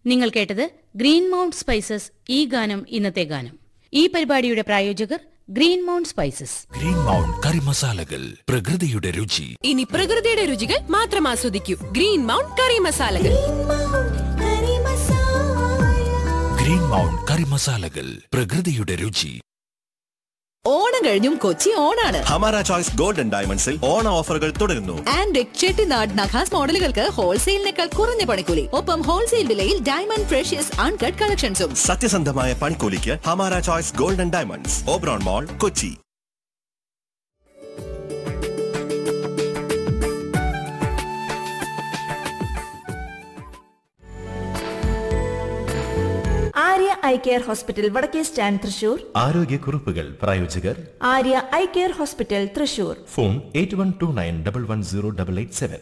നിങ്ങൾ കേട്ടത് green mount spices ഈ ഗാനം ഇന്നത്തെ ഗാനം ഈ പരിപാടിയുടെ പ്രായോജകർ green mount spices green mount കറി മസാലകൾ പ്രകൃതിയുടെ രുചി ഇനി പ്രകൃതിയുടെ രുചികൾ മാത്രം ആസ്വദിക്കൂ ഗ്രീൻ മൗണ്ട് കറി മസാലകൾ ഗ്രീൻ മൗണ്ട് കറി മസാലകൾ പ്രകൃതിയുടെ രുചി ഓണം കഴിഞ്ഞും കൊച്ചി ഓണാണ് ഹമാര ചോയ്സ് ഗോൾഡൻ ഡയമണ്ട്സിൽ ഓണ ഓഫറുകൾ തുടരുന്നു ആൻഡ് ചെട്ടിനാട് നഖാസ് മോഡലുകൾക്ക് ഹോൾസെയിലിനേക്കാൾ കുറഞ്ഞ പണിക്കൂലി ഒപ്പം ഹോൾസെയിൽ വിലയിൽ ഡയമണ്ട് ഫ്രഷ്യസ് അൺകട്ട് കളക്ഷൻസും സത്യസന്ധമായ പണിക്കൂലിക്ക് Hamara choice golden diamonds Oberon mall Kochi Arya eye care hospital വടക്കേ സ്റ്റാൻഡ് തൃശൂർ ആരോഗ്യക്കുറിപ്പുകൾ പ്രായോജകർ Arya eye care hospital Thrissur phone eight one two nine double one zero double eight seven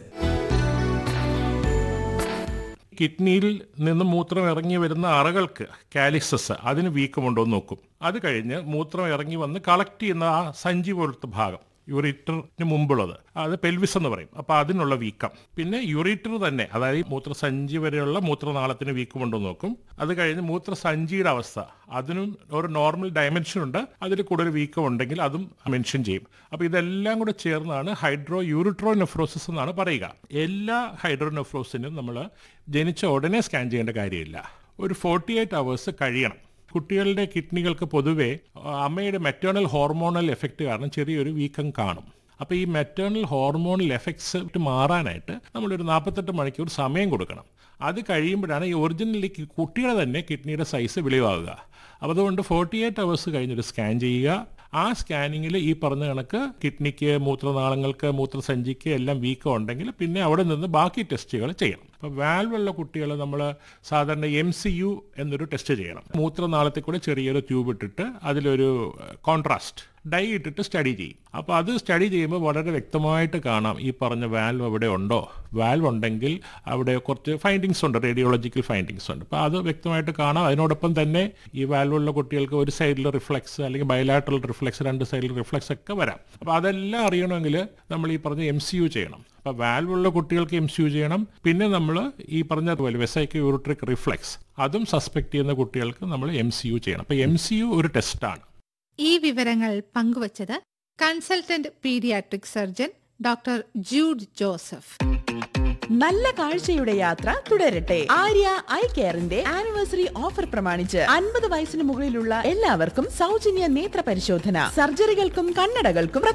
കിഡ്നിയിൽ നിന്ന് മൂത്രം ഇറങ്ങി വരുന്ന അറകൾക്ക് കാലിസസ് അതിന് വീക്കമുണ്ടോ എന്ന് നോക്കും അത് കഴിഞ്ഞ് മൂത്രം ഇറങ്ങി വന്ന് കളക്ട് ചെയ്യുന്ന ആ സഞ്ചി പോലത്തെ ഭാഗം യൂറിറ്ററിന് മുമ്പുള്ളത് അത് പെൽവിസ് എന്ന് പറയും അപ്പോൾ അതിനുള്ള വീക്കം പിന്നെ യൂറിറ്റർ തന്നെ അതായത് ഈ മൂത്രസഞ്ചി വരെയുള്ള മൂത്രനാളത്തിന് വീക്കമുണ്ടോ എന്ന് നോക്കും അത് കഴിഞ്ഞ് മൂത്രസഞ്ചിയുടെ അവസ്ഥ അതിനും ഒരു നോർമൽ ഡയമെൻഷൻ ഉണ്ട് അതിൽ കൂടുതൽ വീക്കം ഉണ്ടെങ്കിൽ അതും മെൻഷൻ ചെയ്യും അപ്പോൾ ഇതെല്ലാം കൂടെ ചേർന്നാണ് ഹൈഡ്രോ യൂറിട്രോ നെഫ്രോസിസ് എന്നാണ് പറയുക എല്ലാ ഹൈഡ്രോ നെഫ്രോസിനും നമ്മൾ ജനിച്ച ഉടനെ സ്കാൻ ചെയ്യേണ്ട കാര്യമില്ല ഒരു ഫോർട്ടി എയ്റ്റ് അവേഴ്സ് കഴിയണം കുട്ടികളുടെ കിഡ്നികൾക്ക് പൊതുവെ ആ, അമ്മയുടെ മെറ്റേണൽ ഹോർമോണൽ എഫക്റ്റ് കാരണം ചെറിയൊരു വീക്കം കാണും അപ്പോൾ ഈ മെറ്റേണൽ ഹോർമോണൽ എഫക്ട്സ് മാറാനായിട്ട് നമ്മളൊരു നാൽപ്പത്തെട്ട് മണിക്കൂർ സമയം കൊടുക്കണം അത് കഴിയുമ്പോഴാണ് ഈ ഒറിജിനലി കുട്ടിയുടെ തന്നെ കിഡ്നിയുടെ സൈസ് വെളിവാകുക അപ്പോൾ അതുകൊണ്ട് ഫോർട്ടി എയ്റ്റ് അവേഴ്സ് കഴിഞ്ഞൊരു സ്കാൻ ചെയ്യുക ആ സ്കാനിങ്ങിൽ ഈ പറഞ്ഞ കണക്ക് കിഡ്നിക്ക് മൂത്രനാളങ്ങൾക്ക് മൂത്രസഞ്ചിക്ക് എല്ലാം വീക്കം ഉണ്ടെങ്കിൽ പിന്നെ അവിടെ നിന്ന് ബാക്കി ടെസ്റ്റുകൾ ചെയ്യണം അപ്പോൾ വാൽവുള്ള കുട്ടികൾ നമ്മൾ സാധാരണ എം സി യു എന്നൊരു ടെസ്റ്റ് ചെയ്യണം മൂത്രനാളത്തിൽ കൂടെ ചെറിയൊരു ട്യൂബ് ഇട്ടിട്ട് അതിലൊരു കോൺട്രാസ്റ്റ് ഡൈ ഇട്ടിട്ട് സ്റ്റഡി ചെയ്യും അപ്പോൾ അത് സ്റ്റഡി ചെയ്യുമ്പോൾ വളരെ വ്യക്തമായിട്ട് കാണാം ഈ പറഞ്ഞ വാൽവ് അവിടെ ഉണ്ടോ വാൽവ് ഉണ്ടെങ്കിൽ അവിടെ കുറച്ച് ഫൈൻഡിങ്സ് ഉണ്ട് റേഡിയോളജിക്കൽ ഫൈൻഡിങ്സ് ഉണ്ട് അപ്പോൾ അത് വ്യക്തമായിട്ട് കാണാം അതിനോടൊപ്പം തന്നെ ഈ വാൽവുള്ള കുട്ടികൾക്ക് ഒരു സൈഡിൽ റിഫ്ലക്സ് അല്ലെങ്കിൽ ബയലാട്രൽ റിഫ്ലക്സ് രണ്ട് സൈഡിൽ റിഫ്ലക്സ് ഒക്കെ വരാം അപ്പോൾ അതെല്ലാം അറിയണമെങ്കിൽ നമ്മൾ ഈ പറഞ്ഞ എം സി യു ചെയ്യണം അപ്പോൾ വാൽവുള്ള കുട്ടികൾക്ക് എം സി യു ചെയ്യണം പിന്നെ നമ്മൾ ഈ പറഞ്ഞ പോലെ വെസൈക്ക് യൂറിട്രിക് റിഫ്ലക്സ് അതും സസ്പെക്ട് ചെയ്യുന്ന കുട്ടികൾക്ക് നമ്മൾ എം സി യു ചെയ്യണം അപ്പോൾ എം സി യു ഒരു ടെസ്റ്റാണ് ഈ വിവരങ്ങൾ പങ്കുവച്ചത് consultant paediatric surgeon doctor Jude Joseph നല്ല കാഴ്ചയുടെ യാത്ര തുടരട്ടെ ആര്യ ഐ കെയറിന്റെ ആനിവേഴ്സറി ഓഫർ പ്രമാണിച്ച് അൻപത് വയസ്സിന് മുകളിലുള്ള എല്ലാവർക്കും സൗജന്യ നേത്ര പരിശോധന സർജറികൾക്കും കണ്ണടകൾക്കും